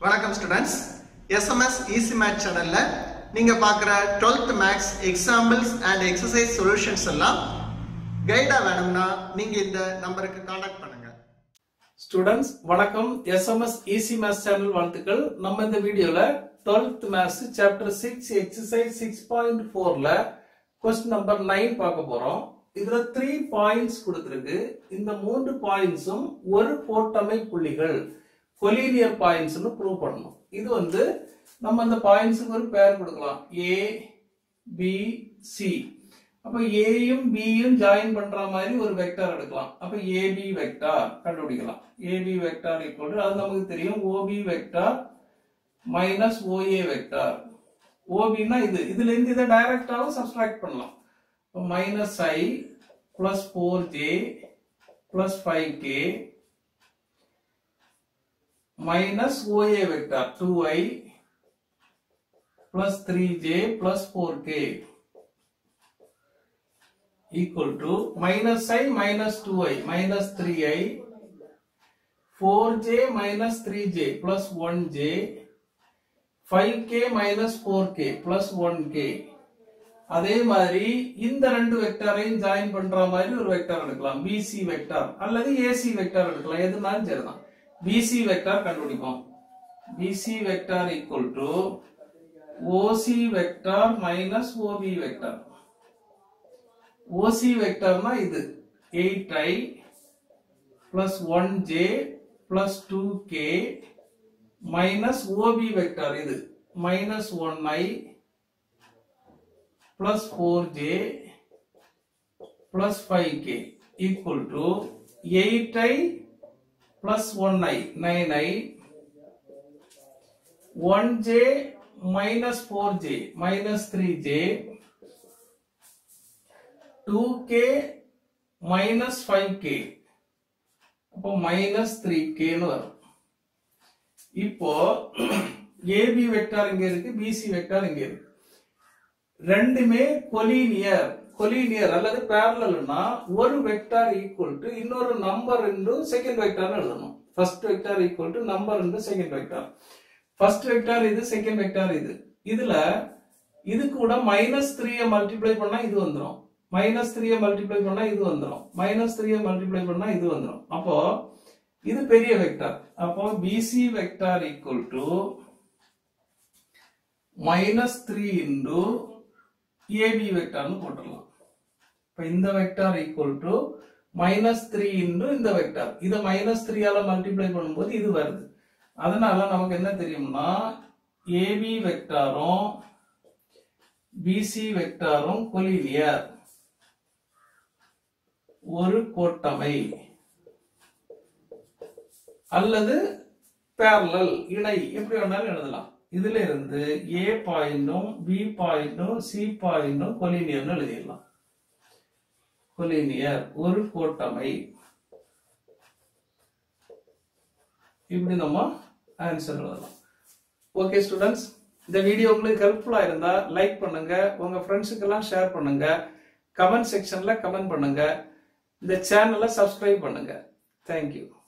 வணக்கம் students SMS easy math சேனல்ல நீங்க பார்க்குற 12th maths examples and exercise solutions எல்லாம் கைடா வேணும்னா நீங்க இந்த நம்பருக்கு காண்டாக்ட் பண்ணுங்க ஸ்டூடெண்ட்ஸ் வணக்கம் எஸ்எம்எஸ் ஈஸி மேத்ஸ் சேனல் வாழ்த்துக்கள் நம்ம இந்த வீடியோல 12th maths chapter six exercise six point ஃபோர்ல கொஸ்டின் நம்பர் நைன் பார்க்க போறோம் இதுல த்ரீ பாயிண்ட்ஸ் கொடுத்திருக்கு இந்த மூன்று பாயிண்ட்ஸும் ஒரு கோட்டமை புள்ளிகள் கொலீனியர் பாயிண்ட்ஸ்னு ப்ரூவ் பண்ணணும் இது வந்து நம்ம அந்த பாயிண்ட்ஸுக்கு ஒரு பேர் கொடுக்கலாம் ஏ பி சி அப்ப ஏயும் பியும் ஜாயின் பண்ற மாதிரி ஒரு வெக்டார் எடுக்கலாம் அப்ப ஏபி வெக்டார் கண்டுபிடிக்கலாம் ஏபி வெக்டார் ஈக்குவல் அது நமக்கு தெரியும் OB vector minus OA vector ஓபின்னா இது இதுல இருந்து இதை டைரக்டாவும் சப்ஸ்ட்ராக்ட் பண்ணலாம் minus i plus four j plus five k minus OA vector two i plus three j plus four k equal to minus i minus 2i minus 3i 4j minus 3j plus 1j 5k minus 4k plus 1k அதே மாதிரி இந்த ரெண்டு வெக்டாரையும் join பண்ற மாதிரி ஒரு vector எடுக்கலாம் BC vector அல்லது AC vector எடுக்கலாம் எதுனாலும் சரிதான் பிசி வெக்டார் கண்டுபிடிப்போம் BC vector equal to OC vector minus OB vector OC வெக்டர்னா இது eight i plus one j plus two k minus OB vector இது minus one i plus four j plus five k equal to eight i plus one i nine i one j minus four j minus three j 2k minus 5k அப்போ minus three கேன்னு வரும் இப்போ AB vector இங்க இருக்கு PC vector இங்க இருக்கு ரெண்டுமே collinear collinear அல்லது பேரலல்னா ஒரு வெக்டார் ஈக்குவல் டு இன்னொரு நம்பர் இன்டு செகண்ட் வெக்டார் எழுதணும் first vector equal to number into second vector first vector இது செகண்ட் வெக்டார் இது இதுல இது கூட மைனஸ் த்ரீயை மல்டிப்ளை பண்ணா இது வந்துடும் மைனஸ் த்ரீயை மல்டிப்ளை பண்ணா இது வந்துடும் மைனஸ் த்ரீயை மல்டிப்ளை பண்ணா இது வந்துடும் அப்போ இது பெரிய வெக்டார் அப்போ BC vector equal to minus three into AB வெக்டார்னு போட்டுடலாம் இப்போ இந்த vector equal to minus three into இந்த வெக்டார் இதை மைனஸ் த்ரீயால மல்டிப்ளை பண்ணும்போது இது வருது அதனால நமக்கு என்ன தெரியும்னா ஏபி வெக்டாரும் பிசி வெக்டாரும் கொலினியர் ஒரு கோட்டமை அல்லது பேரலல் இணை எப்படி வேணாலும் எழுதலாம் இதுல இருந்து ஏ பாயிண்டும் பி பாயிண்டும் சி பாயிண்டும் கொலினியர்னு எழுதிடலாம் கொலினியர் ஒரு கோட்டமை இப்படி நம்ம ஆன்சர் எழுதலாம் ஓகே ஸ்டூடெண்ட்ஸ் இந்த வீடியோ உங்களுக்கு ஹெல்ப்ஃபுல்லா இருந்தா லைக் பண்ணுங்க உங்க ஃப்ரெண்ட்ஸுக்கு எல்லாம் ஷேர் பண்ணுங்க கமெண்ட் செக்ஷன்ல கமெண்ட் பண்ணுங்க இந்த சேனலை சப்ஸ்கிரைப் பண்ணுங்க தேங்க்யூ